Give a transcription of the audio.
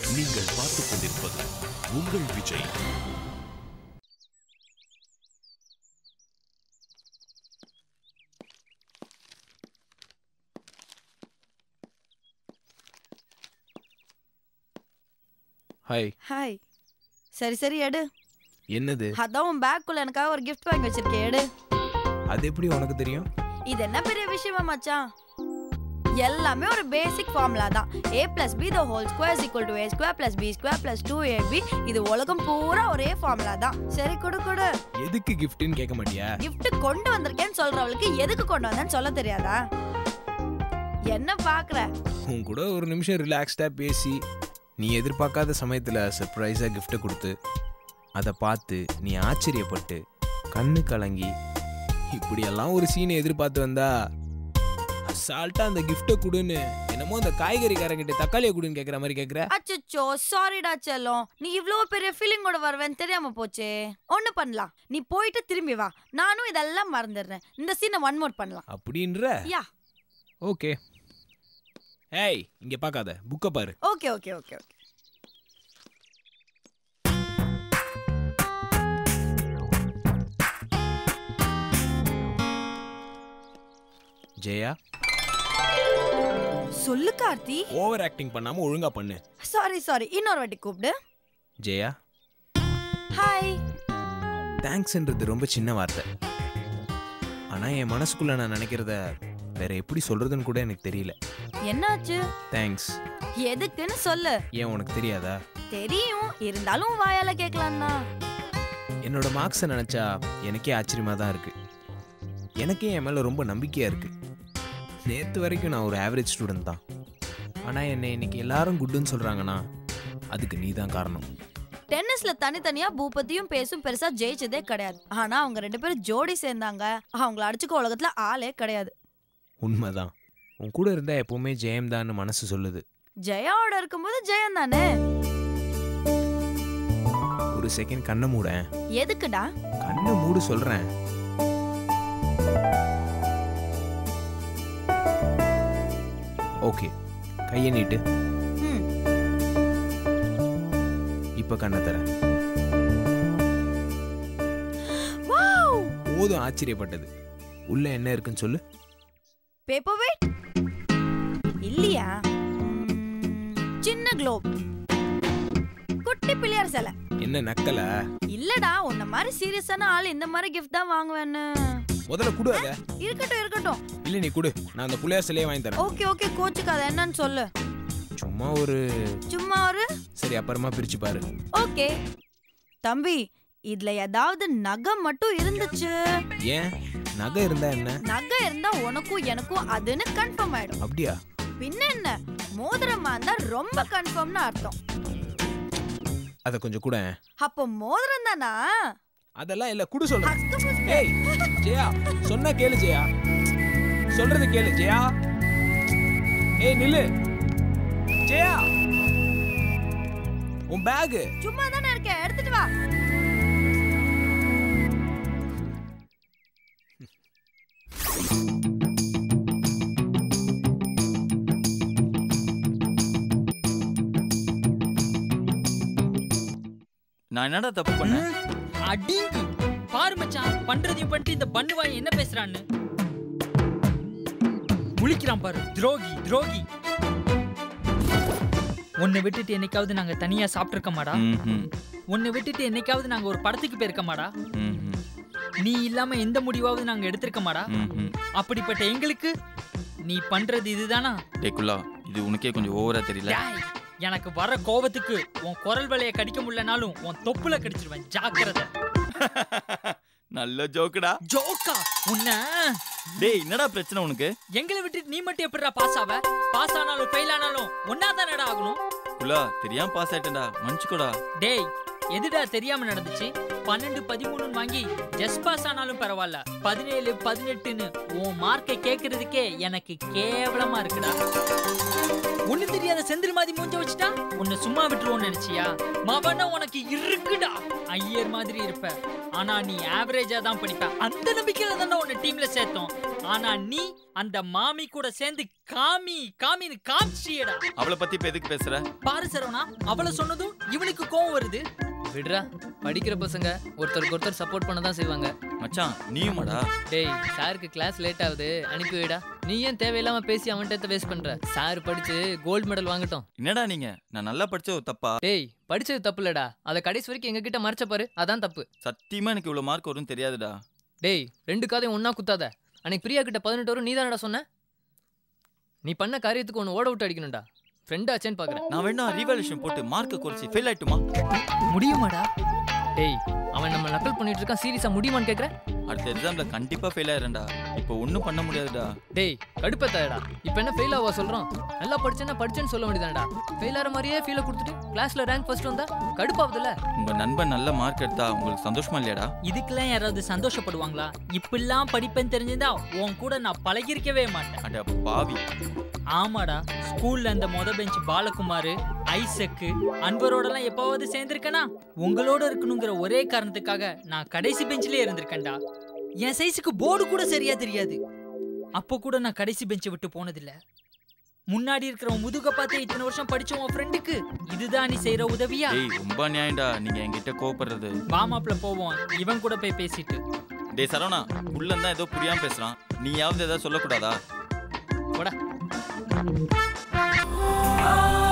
நீங்கள் பார்த்துக் கொண்டிருப்பது உங்கள் விஜய் ஹாய் ஹாய் சரி சரி எடு என்னது அதான் உன் பேக்குள்ள எனக்காக ஒரு gift வாங்கி வச்சிருக்கேன் எடு அது எப்படி உனக்கு தெரியும் இது என்ன பெரிய விஷயமா மச்சான் எல்லாமே ஒரு பேசிக் ஃபார்முலா தான் A plus B the whole square equal to A square plus B square plus two A B இது உலகம் பூரா ஒரே ஃபார்முலா தான் சரி கொடு கொடு எதுக்கு கிஃப்ட்னு கேட்க மாட்டியா gift கொண்டு வந்திருக்கேன்னு சொல்றவளுக்கு எதுக்கு கொண்டு வந்தேன்னு சொல்ல தெரியாதா என்ன பாக்குற உன் கூட ஒரு நிமிஷம் ரிலாக்ஸ்டா பேசி நீ எதிர்பார்க்காத சமயத்துல சர்ப்ரைஸா கிஃப்ட்டை கொடுத்து அதை பார்த்து நீ ஆச்சரியப்பட்டு கண்ணு கலங்கி இப்படியெல்லாம் ஒரு சீனை எதிர்பார்த்து வந்தா அசால்ட்டா அந்த கிஃப்ட்டை கொடுன்னு என்னமோ அந்த காய்கறிக்காரங்கிட்ட தக்காளியை கொடுன்னு கேட்குற மாதிரி கேட்குற அச்சச்சோ சாரிடா செல்லம் நீ இவ்ளோ பெரிய ஃபீலிங்கோட வருவேன்னு தெரியாம போச்சே ஒண்ணு பண்ணலாம் நீ போயிட்டு திரும்பி வா நானும் இதெல்லாம் மறந்துடுறேன் இந்த சீனை ஒன் மோட் பண்ணலாம் அப்படின்ற யா ஓகே ஏய் இங்க பார்க்காத புக்கை பாரு okay okay okay okay Jaya சொல்லு கார்த்தி ஓவர் ஆக்டிங் பண்ணாம ஒழுங்கா பண்ணு சாரி சாரி இன்னொரு வாட்டி கூப்பிடு ஜெயா ஹாய் தேங்க்ஸ்ன்றது ரொம்ப சின்ன வார்த்தை ஆனா என் மனசுக்குள்ள நான் நினைக்கிறத வேற எப்படி சொல்றதுன்னு கூட எனக்கு தெரியல என்னாச்சு தேங்க்ஸ் எதுக்குன்னு சொல்லு ஏன் உனக்கு தெரியாதா தெரியும் இருந்தாலும் வாயால கேட்கலாம் தான் என்னோட மார்க்ஸை நினைச்சா எனக்கே ஆச்சரியமா தான் இருக்கு எனக்கே என் மேல ரொம்ப நம்பிக்கையா இருக்கு நேத்து வரைக்கும் நான் ஒரு ஆவரேஜ் ஸ்டூடெண்ட் தான் ஆனா என்னை இன்னைக்கு எல்லாரும் குட்டுன்னு சொல்றாங்கன்னா அதுக்கு நீ தான் காரணம் டென்னிஸ்ல தனித்தனியா பூபதியும் பேசும் பெருசா ஜெயிச்சதே கிடையாது ஆனா அவங்க ரெண்டு பேரும் ஜோடி சேர்ந்தாங்க அவங்கள அடிச்சுக்க உலகத்துல ஆளே கிடையாது உண்மைதான் உன் கூட இருந்தா எப்பவுமே ஜெயம் தான் மனசு சொல்லுது ஜெயாவோட இருக்கும்போது ஜெயம் தானே ஒரு செகண்ட் கண்ணை மூடேன் எதுக்குடா கண்ணை மூடு சொல்றேன் ஓகே கையை நீட்டு ம் இப்ப கண்ணை தரேன் வாவ் போதும் ஆச்சரியப்பட்டது உள்ள என்ன இருக்குன்னு சொல்லு பேப்பர் வெயிட் இல்லையா ம், சின்ன குளோப் குட்டி பிள்ளையார் சிலை என்ன நக்கல இல்லடா உன்ன மாதிரி சீரியஸான ஆள் இந்த மாதிரி கிஃப்ட் தான் வாங்குவேன்னு முதல்ல குடு அத இருக்கட்டும் இருக்கட்டும் இல்ல நீ குடு நான் அந்த புள்ளையார் சிலையை வாங்கி தரேன் ஓகே ஓகே கோச்சுக்காத என்னன்னு சொல்லு சும்மா ஒரு சும்மா ஒரு சரி அப்புறமா பிரிச்சு பாரு ஓகே தம்பி இதுல ஏதாவது நகை மட்டும் இருந்துச்சு ஏன் நகை இருந்தா என்ன நகை இருந்தா உனக்கும் எனக்கும் அதுன்னு கன்ஃபார்ம் ஆயிடும் அப்படியா பின்ன என்ன மோதிரமா இருந்தா ரொம்ப கன்ஃபார்ம்னு அர்த்தம் அத கொஞ்சம் கூட அப்போ மோதிரம் தானா அதெல்லாம் இல்ல குடு சொல்றேன் அஸ்கு புஸ்கு. ஏய் ஜெயா சொன்னா கேளு ஜெயா சொல்றது கேளு ஜெயா ஏய் நில்லு ஜெயா உன் பேக் சும்மா தானே இருக்கேன் எடுத்துட்டு வா நான் என்னடா தப்பு பண்ணேன் அடிங்கு பாரு மச்சான் பண்றதையும் பண்ணிட்டு இந்த பண்ணு வாய் என்ன பேசுறான்னு முழிக்கிறான் பாரு துரோகி துரோகி உன்னை விட்டுட்டு என்னைக்காவது நாங்க தனியா சாப்பிட்டிருக்க மாடா ம்ஹும். உன்னை விட்டுட்டு என்னைக்காவது நாங்க ஒரு படத்துக்கு போயிருக்க மாடா ம்ஹும். நீ இல்லாம எந்த முடிவாவது நாங்க எடுத்திருக்க மாடா ம்ஹும். அப்படிப்பட்ட எங்களுக்கு நீ பண்றது இதுதானா டேய் குல்லா இது உனக்கே கொஞ்சம் ஓவரா தெரியல டேய், எனக்கு வர கோவத்துக்கு உன் குரல் வலைய கடிக்க முடியலனாலும் உன் தொப்புல கடிச்சிருவேன் ஜாக்கிரதை நல்ல ஜோக்குடா ஜோக்கா உன்ன டேய் என்னடா பிரச்சனை உனக்கு எங்களை விட்டுட்டு நீ மட்டும் எப்படிடா பாஸ் ஆவ பாஸ் ஆனாலும் ஃபெயில் ஆனாலும் ஒன்னா தானடா ஆகணும் குல்லா தெரியாம பாஸ் ஆயிட்டேன்டா மன்னிச்சுக்கோடா டேய் எதுடா தெரியாம நடந்துச்சு பன்னெண்டு பதிமூணு வாங்கி ஜஸ்ட் பாஸ் ஆனாலும் பரவாயில்ல பதினேழு பதினெட்டுன்னு உன் மார்க்கை கேக்குறதுக்கே எனக்கு கேவலமா இருக்குடா ஒண்ணு தெரியாத செந்தில் மாதிரி மூஞ்ச வச்சுட்டா உன்னை சும்மா விட்டுருவோம்னு நினைச்சியா மவன உனக்கு இருக்குடா ஐயர் மாதிரி இருப்ப ஆனா நீ ஆவரேஜா தான் படிப்ப அந்த நம்பிக்கையில தானே உன்னை டீம்ல சேர்த்தோம் ஆனா நீ அந்த மாமி கூட சேர்ந்து காமி காமின்னு காமிச்சியடா அவளை பத்தி இப்ப எதுக்கு பேசுற பாரு சரவணா அவளை சொன்னதும் இவனுக்கு கோவம் வருது விடுறா படிக்கிற பசங்க ஒருத்தருக்கு ஒருத்தர் சப்போர்ட் பண்ண தான் செய்வாங்க மச்சான் நீயுமாடா டேய் சாருக்கு கிளாஸ் லேட் ஆகுது அனுப்பி வைடா நீ ஏன் தேவையில்லாம பேசி அவன்கிட்ட வேஸ்ட் பண்ற சார் படிச்சு கோல்டு மெடல் வாங்கட்டும் என்னடா நீங்க நான் நல்லா படிச்ச ஒரு தப்பா டேய் படிச்சது தப்பு இல்லடா அதை கடைசி வரைக்கும் எங்க கிட்ட மறைச்ச பாரு அதான் தப்பு சத்தியமா எனக்கு இவ்வளவு மார்க் வரும்னு தெரியாதுடா டேய் ரெண்டு காதையும் ஒண்ணா குத்தாத அன்னைக்கு பிரியா கிட்ட பதினெட்டு வரும் நீ சொன்ன நீ பண்ண காரியத்துக்கு ஒன்று ஓட விட்டு அடிக்கணும்டா ஃப்ரெண்ட் ஆச்சேன்னு பாக்குறேன் நான் வேணா ரீவாலுஷன் போட்டு மார்க்கை குறைச்சி ஃபெயில் ஆயிட்டுமா முடியுமாடா டேய் அவன் நம்ம நக்கல் பண்ணிட்டு இருக்கான் சீரியஸா முடியுமான்னு கேக்குற அடுத்த எக்ஸாம்ல கண்டிப்பா ஃபெயில் ஆயிரேன்டா இப்போ ஒன்றும் பண்ண முடியாதுடா டேய் கடுப்பத்தாடா இப்போ என்ன ஃபெயில் ஆவா சொல்றோம் நல்லா படிச்சேன்னா படிச்சேன்னு சொல்ல வேண்டியதானடா ஃபெயில் ஆகிற மாதிரியே ஃபீலை கொடுத்துட்டு கிளாஸ்ல ரேங்க் ஃபர்ஸ்ட் வந்தா கடுப்பாகுதுல்ல உங்க நண்பன் நல்ல மார்க் எடுத்தா உங்களுக்கு சந்தோஷமா இல்லையாடா இதுக்கெல்லாம் யாராவது சந்தோஷப்படுவாங்களா இப்படிலாம் படிப்பேன்னு தெரிஞ்சிருந்தா உன் கூட நான் பழகிருக்கவே மாட்டேன் அட பாவி ஆமாடா ஸ்கூல்ல அந்த மொத பெஞ்ச் பாலகுமார் ஐசக்கு அன்பரோடலாம் எப்பவாவது சேர்ந்திருக்கனா உங்களோட இருக்கணுங்கிற ஒரே காரணத்துக்காக நான் கடைசி பெஞ்சிலே இருந்திருக்கேன்டா என் சைஸுக்கு போர்டு கூட சரியா தெரியாது அப்போ கூட நான் கடைசி பெஞ்சை விட்டு போனதில்ல முன்னாடி இருக்கிற உன் முதுக பார்த்து இத்தனை வருஷம் படிச்ச உன் ஃப்ரெண்டுக்கு இதுதான் நீ செய்யற உதவியா டேய் ரொம்ப நியாயம்டா நீங்க என்கிட்ட கோவப்படுறது வாமாப்ல போவோம் இவன் கூட போய் பேசிட்டு டேய் சரவணா உள்ள தான் ஏதோ புரியாம பேசுறான் நீயாவது ஏதாவது சொல்லக்கூடாதா போடா